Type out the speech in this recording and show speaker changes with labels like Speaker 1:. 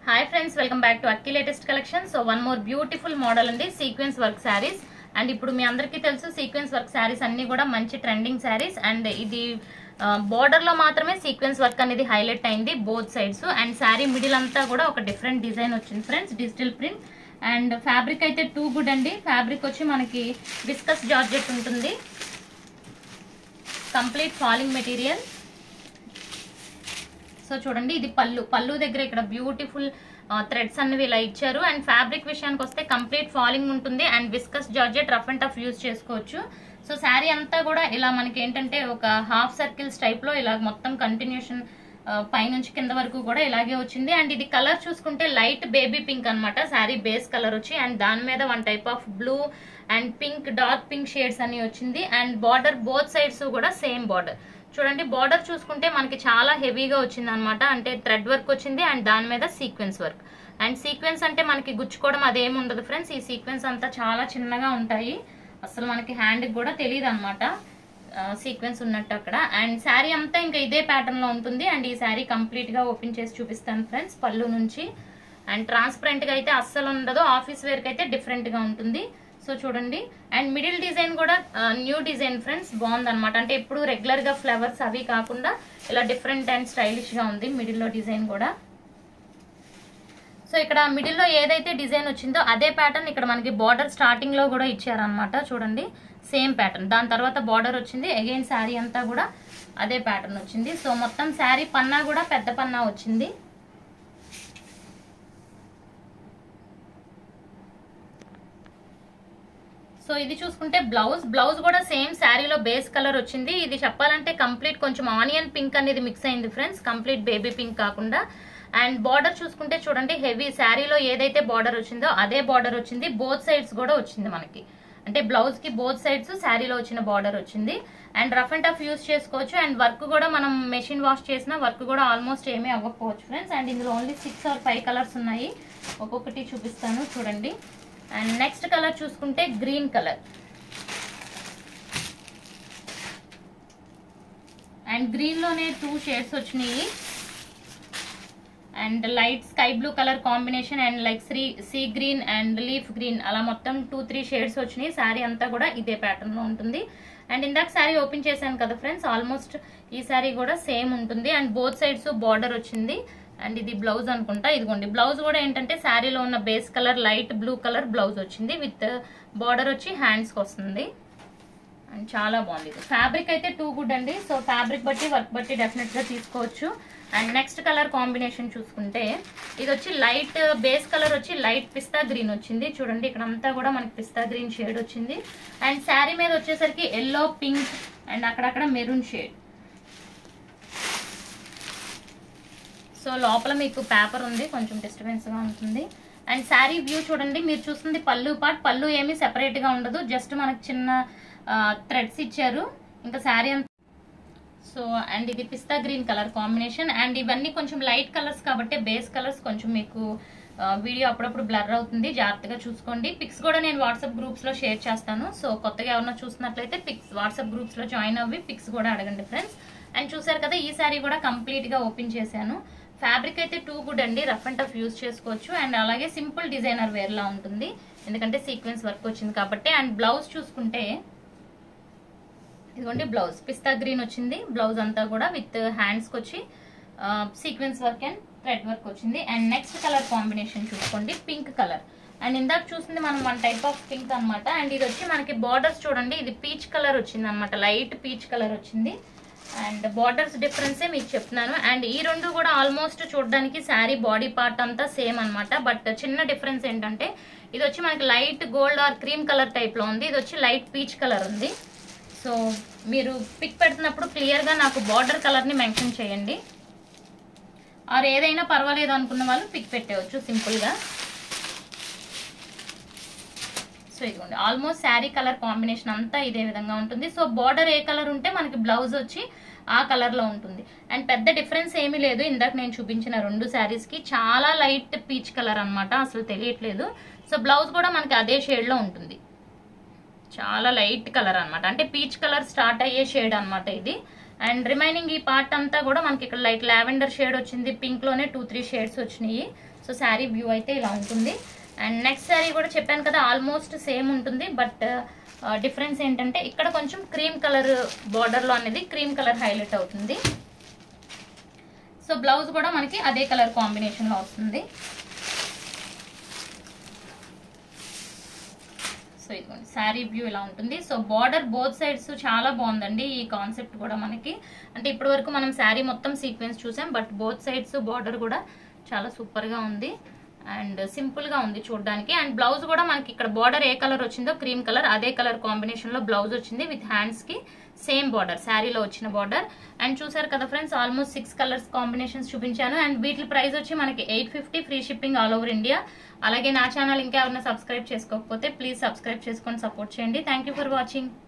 Speaker 1: hi friends welcome back to Akki latest collection so one more beautiful model ఉంది sequence work saris and ఇప్పుడు మీ అందరికీ తెలుసు సీక్వెన్స్ వర్క్ శారీస్ అన్ని కూడా మంచి ట్రెండింగ్ శారీస్ అండ్ ఇది బార్డర్ లో మాత్రమే సీక్వెన్స్ వర్క్ అనేది హైలైట్ అయింది both sides and sari middle అంతా కూడా ఒక డిఫరెంట్ డిజైన్ వచ్చింది friends digital print and fabric అయితే టూ గుడ్ అండి ఫ్యాబ్రిక్ వచ్చి మనకి డిస్కస్ జార్జెట్ ఉంటుంది కంప్లీట్ ఫాలింగ్ మెటీరియల్ సో చూడండి ఇది పళ్ళు పళ్ళు దగ్గర ఇక్కడ బ్యూటిఫుల్ థ్రెడ్స్ అన్నవి ఇలా ఇచ్చారు అండ్ ఫ్యాబ్రిక్ విషయానికి వస్తే కంప్లీట్ ఫాలింగ్ ఉంటుంది and viscose georgette rough and tough use చేసుకోవచ్చు సో శారీ అంతా కూడా ఇలా మనకి ఏంటంటే ఒక హాఫ్ సర్కిల్స్ టైప్ లో ఇలా మొత్తం కంటిన్యూషన్ పైనుంచి కింద వరకు కూడా ఇలాగే వచ్చింది అండ్ ఇది కలర్ చూసుకుంటే లైట్ బేబీ పింక్ అనమాట శారీ బేస్ కలర్ వచ్చి అండ్ దాని మీద one type of blue and pink dark pink shades అని వచ్చింది అండ్ బార్డర్ బోత్ సైడ్స్ కూడా సేమ్ బార్డర్ చూడండి బార్డర్ చూసుకుంటే మనకి చాలా హెవీగా వచ్చింది అనమాట అంటే థ్రెడ్ వర్క్ వచ్చింది అండ్ దాని మీద సీక్వెన్స్ వర్క్ అండ్ సీక్వెన్స్ అంటే మనకి గుచ్చుకోవడం అదేమి ఉండదు ఫ్రెండ్స్ ఈ సీక్వెన్స్ అంతా చాలా చిన్నగా ఉంటాయి అసలు మనకి హ్యాండ్కి కూడా తెలియదు అనమాట సీక్వెన్స్ ఉన్నట్టు అక్కడ అండ్ శారీ అంతా ఇంకా ఇదే ప్యాటర్న్ లో ఉంటుంది అండ్ ఈ శారీ కంప్లీట్ గా ఓపెన్ చేసి చూపిస్తాను ఫ్రెండ్స్ పళ్ళు నుంచి అండ్ ట్రాన్స్పరెంట్ గా అయితే అస్సలు ఉండదు ఆఫీస్ వేర్ కి అయితే డిఫరెంట్ గా ఉంటుంది సో చూడండి అండ్ మిడిల్ డిజైన్ కూడా న్యూ డిజైన్ ఫ్రెండ్స్ బాగుంది అనమాట అంటే ఎప్పుడు రెగ్యులర్ గా ఫ్లవర్స్ అవి కాకుండా ఇలా డిఫరెంట్ అండ్ స్టైలిష్ గా ఉంది మిడిల్ లో డిజైన్ కూడా సో ఇక్కడ మిడిల్ లో ఏదైతే డిజైన్ వచ్చిందో అదే ప్యాటర్న్ ఇక్కడ మనకి బార్డర్ స్టార్టింగ్ లో కూడా ఇచ్చారనమాట చూడండి సేమ్ ప్యాటర్న్ దాని తర్వాత బార్డర్ వచ్చింది అగైన్ శారీ అంతా కూడా అదే ప్యాటర్న్ వచ్చింది సో మొత్తం శారీ పన్నా కూడా పెద్ద పన్నా వచ్చింది సో ఇది చూసుకుంటే బ్లౌజ్ బ్లౌజ్ కూడా సేమ్ శారీలో బేస్ కలర్ వచ్చింది ఇది చెప్పాలంటే కంప్లీట్ కొంచెం ఆనియన్ పింక్ అనేది మిక్స్ అయింది ఫ్రెండ్స్ కంప్లీట్ బేబీ పింక్ కాకుండా అండ్ బార్డర్ చూసుకుంటే చూడండి హెవీ శారీలో ఏదైతే బార్డర్ వచ్చిందో అదే బార్డర్ వచ్చింది బోత్ సైడ్స్ కూడా వచ్చింది మనకి అంటే బ్లౌజ్ కి బోత్ సైడ్స్ శారీలో వచ్చిన బార్డర్ వచ్చింది and rough and tough use చేసుకోవచ్చు అండ్ వర్క్ కూడా మనం మెషిన్ వాష్ చేసిన వర్క్ కూడా ఆల్మోస్ట్ ఏమీ అవ్వకపోవచ్చు ఫ్రెండ్స్ అండ్ ఇందులో only six or five colours ఉన్నాయి ఒక్కొక్కటి చూపిస్తాను చూడండి అండ్ నెక్స్ట్ కలర్ చూసుకుంటే గ్రీన్ కలర్ అండ్ గ్రీన్ లోనే టూ షేడ్స్ వచ్చినాయి and light sky blue colour combination and like శ్రీ sea green and leaf green అలా మొత్తం టూ త్రీ షేడ్స్ వచ్చినాయి శారీ అంతా కూడా ఇదే ప్యాటర్న్ లో ఉంటుంది అండ్ ఇందాక శారీ ఓపెన్ చేశాను కదా ఫ్రెండ్స్ ఆల్మోస్ట్ ఈ శారీ కూడా సేమ్ ఉంటుంది అండ్ బోత్ సైడ్స్ బార్డర్ వచ్చింది అండ్ ఇది బ్లౌజ్ అనుకుంటా ఇదిగోండి బ్లౌజ్ కూడా ఏంటంటే శారీలో ఉన్న base colour light blue colour blouse వచ్చింది విత్ బార్డర్ వచ్చి హ్యాండ్స్కి వస్తుంది అండ్ చాలా బాగుంది ఇది ఫ్యాబ్రిక్ అయితే టూ గుడ్ అండి సో ఫ్యాబ్రిక్ బట్టి వర్క్ బట్టి డెఫినెట్గా తీసుకోవచ్చు అండ్ నెక్స్ట్ కలర్ కాంబినేషన్ చూసుకుంటే ఇది వచ్చి లైట్ బేస్ కలర్ వచ్చి లైట్ పిస్తా గ్రీన్ వచ్చింది చూడండి ఇక్కడ అంతా కూడా మనకి పిస్తా గ్రీన్ షేడ్ వచ్చింది అండ్ శారీ మీద వచ్చేసరికి ఎల్లో పింక్ అండ్ అక్కడక్కడ మెరూన్ షేడ్ సో లోపల మీకు పేపర్ ఉంది కొంచెం డిస్టర్బెన్స్గా ఉంటుంది అండ్ శారీ వ్యూ చూడండి మీరు చూస్తుంది పళ్ళు పార్ట్ పళ్ళు ఏమీ సెపరేట్గా ఉండదు జస్ట్ మనకు చిన్న థ్రెడ్స్ ఇచ్చారు ఇంకా శారీ అంతా సో అండ్ ఇది pista green colour combination and ఇవన్నీ కొంచెం లైట్ కలర్స్ కాబట్టి బేస్ కలర్స్ కొంచెం మీకు వీడియో అప్పుడప్పుడు బ్లర్ అవుతుంది జాగ్రత్తగా చూసుకోండి పిక్స్ కూడా నేను వాట్సాప్ గ్రూప్స్లో షేర్ చేస్తాను సో కొత్తగా ఎవరన్నా చూసినట్లయితే పిక్స్ వాట్సాప్ గ్రూప్స్లో జాయిన్ అవ్వి పిక్స్ కూడా అడగండి ఫ్రెండ్స్ అండ్ చూసారు కదా ఈ శారీ కూడా కంప్లీట్గా ఓపెన్ చేశాను ఫ్యాబ్రిక్ అయితే టూ గుడ్ అండి రఫ్ అండ్ టఫ్ యూస్ చేసుకోవచ్చు అండ్ అలాగే సింపుల్ డిజైనర్ వేర్లా ఉంటుంది ఎందుకంటే సీక్వెన్స్ వర్క్ వచ్చింది కాబట్టి అండ్ బ్లౌజ్ చూసుకుంటే ఇదిగోండి బ్లౌజ్ పిస్తా గ్రీన్ వచ్చింది బ్లౌజ్ అంతా కూడా విత్ హ్యాండ్స్కి వచ్చి sequence work and thread work వచ్చింది అండ్ నెక్స్ట్ కలర్ కాంబినేషన్ చూసుకోండి పింక్ కలర్ అండ్ ఇందాక చూసింది మనం వన్ టైప్ ఆఫ్ పింక్ అనమాట అండ్ ఇది వచ్చి మనకి బార్డర్స్ చూడండి ఇది పీచ్ కలర్ వచ్చింది అనమాట లైట్ పీచ్ కలర్ వచ్చింది అండ్ బార్డర్స్ డిఫరెన్సే మీకు చెప్తున్నాను అండ్ ఈ రెండు కూడా ఆల్మోస్ట్ చూడడానికి శారీ బాడీ పార్ట్ అంతా సేమ్ అనమాట బట్ చిన్న డిఫరెన్స్ ఏంటంటే ఇది వచ్చి మనకి light gold or cream colour టైప్లో ఉంది ఇది వచ్చి లైట్ పీచ్ కలర్ ఉంది సో మీరు పిక్ పెడుతున్నప్పుడు క్లియర్గా నాకు బార్డర్ కలర్ని మెన్షన్ చేయండి ఆర్ ఏదైనా పర్వాలేదు అనుకున్న వాళ్ళు పిక్ పెట్టేయచ్చు సింపుల్గా సో ఇదిగోండి ఆల్మోస్ట్ శారీ కలర్ కాంబినేషన్ అంతా ఇదే విధంగా ఉంటుంది సో బార్డర్ ఏ కలర్ ఉంటే మనకి బ్లౌజ్ వచ్చి ఆ కలర్లో ఉంటుంది అండ్ పెద్ద డిఫరెన్స్ ఏమీ లేదు ఇందాక నేను చూపించిన రెండు శారీస్కి చాలా లైట్ పీచ్ కలర్ అనమాట అసలు తెలియట్లేదు సో బ్లౌజ్ కూడా మనకి అదే షేడ్లో ఉంటుంది చాలా లైట్ కలర్ అనమాట అంటే పీచ్ కలర్ స్టార్ట్ అయ్యే షేడ్ అనమాట ఇది అండ్ రిమైనింగ్ ఈ పార్ట్ అంతా కూడా మనకి ఇక్కడ లైట్ లావెండర్ షేడ్ వచ్చింది పింక్ లోనే టూ త్రీ షేడ్స్ వచ్చినాయి సో శారీ వ్యూ అయితే ఇలా ఉంటుంది అండ్ నెక్స్ట్ శారీ కూడా చెప్పాను కదా ఆల్మోస్ట్ సేమ్ ఉంటుంది బట్ డిఫరెన్స్ ఏంటంటే ఇక్కడ కొంచెం క్రీమ్ కలర్ బార్డర్లో అనేది క్రీమ్ కలర్ హైలైట్ అవుతుంది సో బ్లౌజ్ కూడా మనకి అదే కలర్ కాంబినేషన్లో వస్తుంది సో ఇదిగోండి శారీ వ్యూ ఇలా ఉంటుంది సో బార్డర్ బోత్ సైడ్స్ చాలా బాగుందండి ఈ కాన్సెప్ట్ కూడా మనకి అంటే ఇప్పటి వరకు మనం శారీ మొత్తం సీక్వెన్స్ చూసాం బట్ బోత్ సైడ్స్ బార్డర్ కూడా చాలా సూపర్ గా ఉంది అండ్ సింపుల్ గా ఉంది చూడడానికి అండ్ బ్లౌజ్ కూడా మనకి ఇక్కడ బార్డర్ ఏ కలర్ వచ్చిందో క్రీమ్ కలర్ అదే కలర్ కాంబినేషన్ లో బ్లౌజ్ వచ్చింది విత్ హ్యాండ్స్ కి సేమ్ బార్డర్ శారీలో వచ్చిన బార్డర్ అండ్ చూసారు కదా friends almost six colours combinations చూపించాను అండ్ వీటి ప్రైస్ వచ్చి మనకి eight fifty free shipping all over India అలాగే నా ఛానల్ ఇంకా ఎవరైనా సబ్స్క్రైబ్ చేసుకోకపోతే ప్లీజ్ సబ్స్క్రైబ్ చేసుకొని సపోర్ట్ చేయండి థ్యాంక్ ఫర్ వాచింగ్